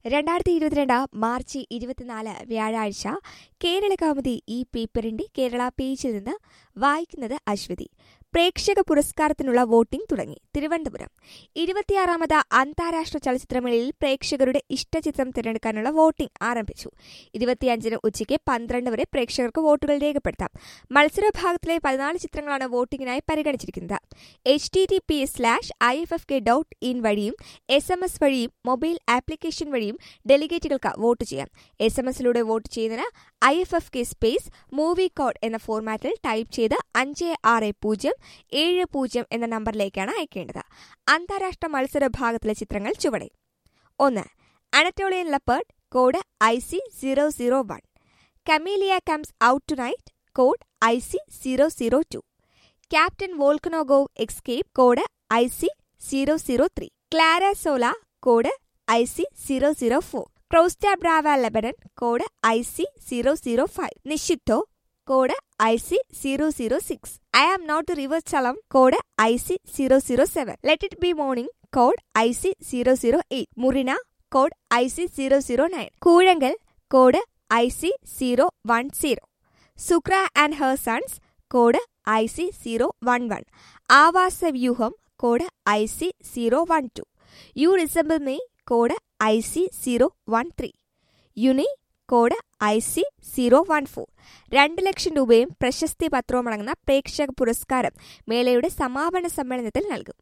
രണ്ടായിരത്തി ഇരുപത്തിരണ്ട് മാർച്ച് ഇരുപത്തിനാല് വ്യാഴാഴ്ച കേരള കൗമുദി ഈ പേപ്പറിന്റെ കേരള പേജിൽ നിന്ന് വായിക്കുന്നത് അശ്വതി പ്രേക്ഷക പുരസ്കാരത്തിനുള്ള വോട്ടിംഗ് തുടങ്ങി തിരുവനന്തപുരം ഇരുപത്തിയാറാമത് അന്താരാഷ്ട്ര ചലച്ചിത്രമേളയിൽ പ്രേക്ഷകരുടെ ഇഷ്ടചിത്രം തിരഞ്ഞെടുക്കാനുള്ള വോട്ടിംഗ് ആരംഭിച്ചു ഇരുപത്തിയഞ്ചിന് ഉച്ചയ്ക്ക് പന്ത്രണ്ട് വരെ പ്രേക്ഷകർക്ക് വോട്ടുകൾ രേഖപ്പെടുത്താം മത്സരഭാഗത്തിലെ പതിനാല് ചിത്രങ്ങളാണ് വോട്ടിംഗിനായി പരിഗണിച്ചിരിക്കുന്നത് H T T P slash I F F K dot in വഴിയും എസ് എം എസ് വഴിയും മൊബൈൽ ആപ്ലിക്കേഷൻ വഴിയും ഡെലിഗേറ്റുകൾക്ക് വോട്ട് ചെയ്യാം എസ് എം എസിലൂടെ വോട്ട് ചെയ്യുന്നതിന് I F F K space movie code എന്ന ഫോർമാറ്റിൽ ടൈപ്പ് ചെയ്ത് അഞ്ച് ആറ് പൂജ്യം ഏഴ് പൂജ്യം എന്ന നമ്പറിലേക്കാണ് അയക്കേണ്ടത് അന്താരാഷ്ട്ര മത്സര ഭാഗത്തിലെ ചിത്രങ്ങൾ ചുവടെ ഒന്ന് Anatolian leopard code I C zero zero one Camellia comes out tonight code I C zero zero two captain Volkonogov escape code I C zero zero three Clara Sola code I C zero zero four Costa Brava Lebanon code I C zero zero five Nishiddho code I C zero zero six I am not river Jhelum code I C zero zero seven let it B morning code I C zero zero eight Murina code I C zero zero nine Koozhangal code I C zero one zero Sukra and her sons code I C zero one one Aavasa Vyuham code I C zero one two you resemble me code I C zero one three Yuni code I C zero one four രണ്ട് ലക്ഷം രൂപയും പ്രശസ്തി പത്രവും അടങ്ങുന്ന പ്രേക്ഷക പുരസ്കാരം മേളയുടെ സമാപന സമ്മേളനത്തിൽ നൽകും